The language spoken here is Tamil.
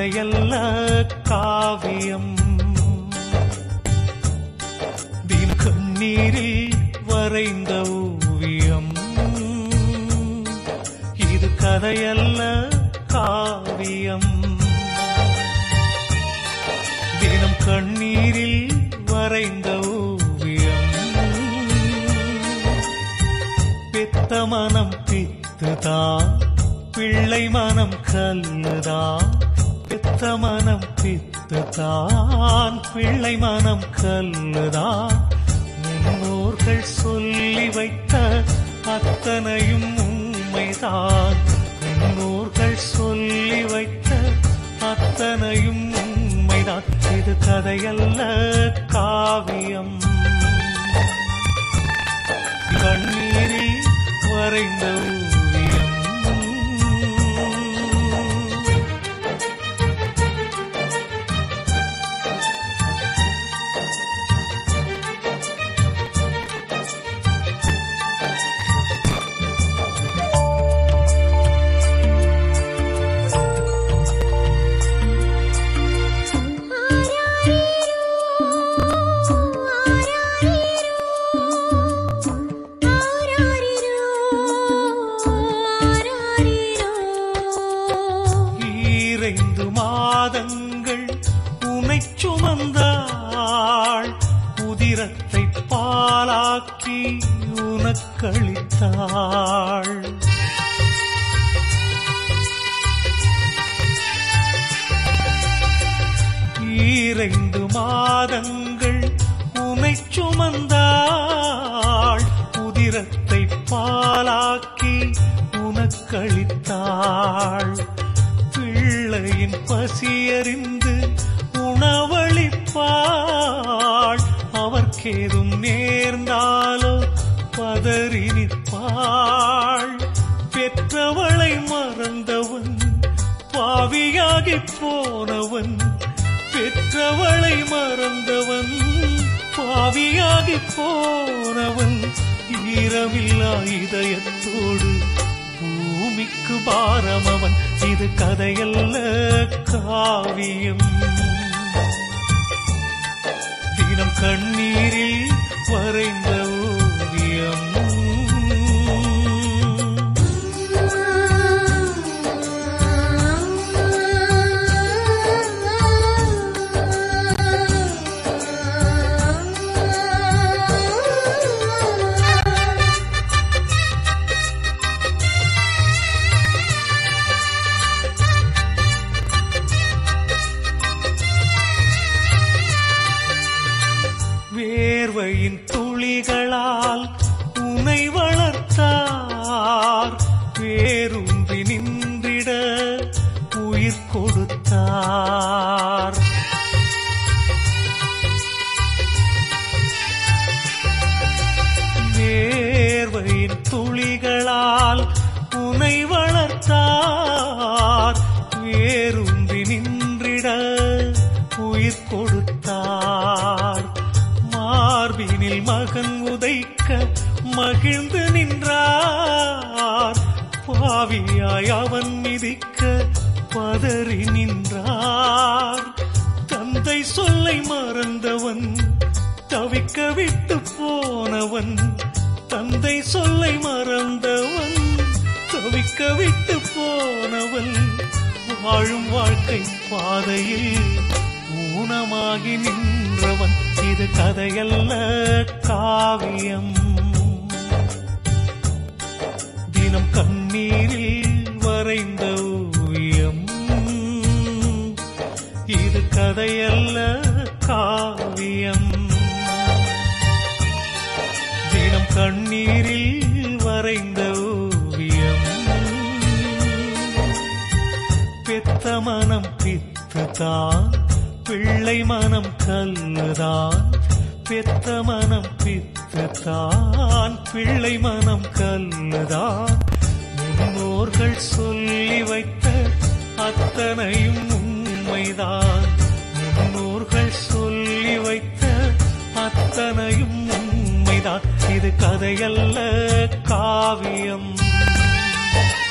கதையல்ல காவியம் தின் கண்ணீரில் வரைந்த ஓவியம் இது கதையல்ல காவியம் தினம் கண்ணீரில் வரைந்த ஓவியம் பித்த மனம் பித்துதான் பிள்ளை மனம் கல்லுதான் பித்த மனம் பித்துதான் பிள்ளை மனம் கல்லுதான் முன்னோர்கள் சொல்லி வைத்த அத்தனையும் உண்மைதான் முன்னோர்கள் சொல்லி வைத்த அத்தனையும் உண்மைதான் இது கதையல்ல காவியம் கண்ணீரில் வரைந்த ஓவியம் ஈரைந்து மாதங்கள் உனை சுமந்தாள் உதிரத்தை பாலாக்கி உனக்களித்தாள் ஈரைந்து மாதங்கள் உனை சுமந்தாள் உதிரத்தை பாலாக்கி உனக்களித்தாள் பிள்ளையின் பசியறிந்து உணவளிப்பாள் அவர்க்கேதும் நேர்ந்தாலோ பதறி நிற்பாள் பெற்றவளை மறந்தவன் பாவியாகி போனவன் பெற்றவளை மறந்தவன் பாவியாகி போனவன் ஈரமில்லா இதயத்தோடு பூமிக்கு பாரமவன் இது கதையல்ல காவியம் தினம் கண்ணீரில் வரைந்த ஓவியம் வேர்வையின் துளிகளால் உனை வளர்த்தார் வேரூன்றி நின்றிட உயிர் கொடுத்தார் வேர்வையின் துளிகளால் உனை வளர்த்தார் வேரூன்றி நின்றிட உயிர் கொடுத்தார் மார்பினில் மகன் உதைக்க மகிழ்ந்து நின்றார் பாவியாய் அவன் மிதிக்க பதறி நின்றார் தந்தை சொல்லை மறந்தவன் தவிக்க விட்டு போனவன் தந்தை சொல்லை மறந்தவன் தவிக்க விட்டு போனவன் வாழும் வாழ்க்கை பாதையில் ஊனமாகி நின்றவன் இது கதையல்ல காவியம் தினம் கண்ணீரில் வரைந்த ஓவியம் இது கதையல்ல காவியம் தினம் கண்ணீரில் வரைந்த ஓவியம் பெத்த மனம் பித்துதான் பிள்ளை மனம் கல்லுதான் பெத்த மனம் பித்துதான் பிள்ளை மனம் கல்லுதான் முன்னோர்கள் சொல்லி வைத்த அத்தனையும் உண்மைதான் முன்னோர்கள் சொல்லி வைத்த அத்தனையும் உண்மைதான் இது கதையல்ல காவியம்